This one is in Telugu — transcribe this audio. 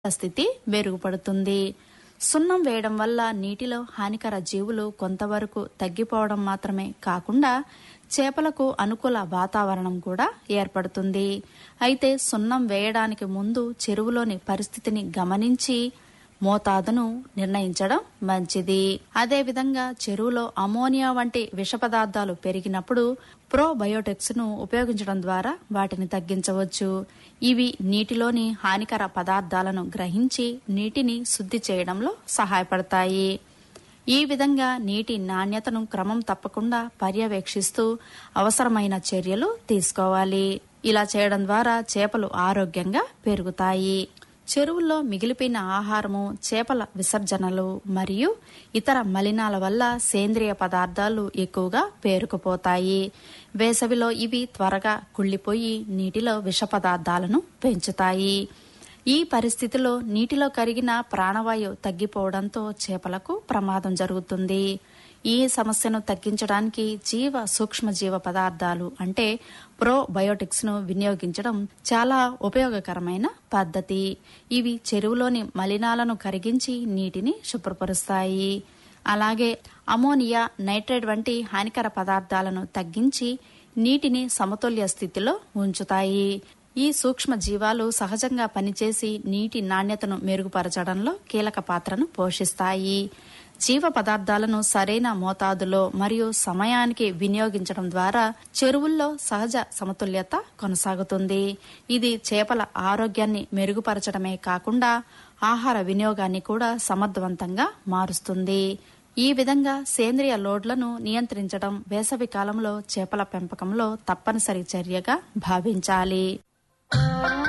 స్థితి మెరుగుపడుతుంది సున్నం వేయడం వల్ల నీటిలో హానికర జీవులు కొంతవరకు తగ్గిపోవడం మాత్రమే కాకుండా చేపలకు అనుకూల వాతావరణం కూడా ఏర్పడుతుంది అయితే సున్నం వేయడానికి ముందు చెరువులోని పరిస్థితిని గమనించి మోతాదును నిర్ణయించడం మంచిది అదేవిధంగా చెరువులో అమోనియా వంటి విష పదార్థాలు పెరిగినప్పుడు ప్రోబయోటిక్స్ ను ఉపయోగించడం ద్వారా వాటిని తగ్గించవచ్చు ఇవి నీటిలోని హానికర పదార్థాలను గ్రహించి నీటిని శుద్ధి చేయడంలో సహాయపడతాయి ఈ విధంగా నీటి నాణ్యతను క్రమం తప్పకుండా పర్యవేక్షిస్తూ అవసరమైన చర్యలు తీసుకోవాలి ఇలా చేయడం ద్వారా చేపలు ఆరోగ్యంగా పెరుగుతాయి చెరువుల్లో మిగిలిపోయిన ఆహారము చేపల విసర్జనలు మరియు ఇతర మలినాల వల్ల సేంద్రియ పదార్థాలు ఎక్కువగా పేరుకుపోతాయి వేసవిలో ఇవి త్వరగా కుళ్ళిపోయి నీటిలో విష పదార్థాలను పెంచుతాయి ఈ పరిస్థితిలో నీటిలో కరిగిన ప్రాణవాయువు తగ్గిపోవడంతో చేపలకు ప్రమాదం జరుగుతుంది ఈ సమస్యను తగ్గించడానికి జీవ సూక్ష్మజీవ పదార్థాలు అంటే ప్రోబయోటిక్స్ ను వినియోగించడం చాలా ఉపయోగకరమైన పద్ధతి ఇవి చెరువులోని మలినాలను కరిగించి నీటిని శుభ్రపరుస్తాయి అలాగే అమోనియా నైట్రేట్ వంటి హానికర పదార్థాలను తగ్గించి నీటిని సమతుల్య స్థితిలో ఉంచుతాయి ఈ సూక్ష్మ జీవాలు సహజంగా పనిచేసి నీటి నాణ్యతను మెరుగుపరచడంలో కీలక పాత్రను పోషిస్తాయి జీవ పదార్థాలను సరైన మోతాదులో మరియు సమయానికి వినియోగించడం ద్వారా చెరువుల్లో సహజ సమతుల్యత కొనసాగుతుంది ఇది చేపల ఆరోగ్యాన్ని మెరుగుపరచడమే కాకుండా ఆహార వినియోగాన్ని కూడా సమర్థవంతంగా మారుస్తుంది ఈ విధంగా సేంద్రియ లోడ్లను నియంత్రించడం వేసవి కాలంలో చేపల పెంపకంలో తప్పనిసరి చర్యగా భావించాలి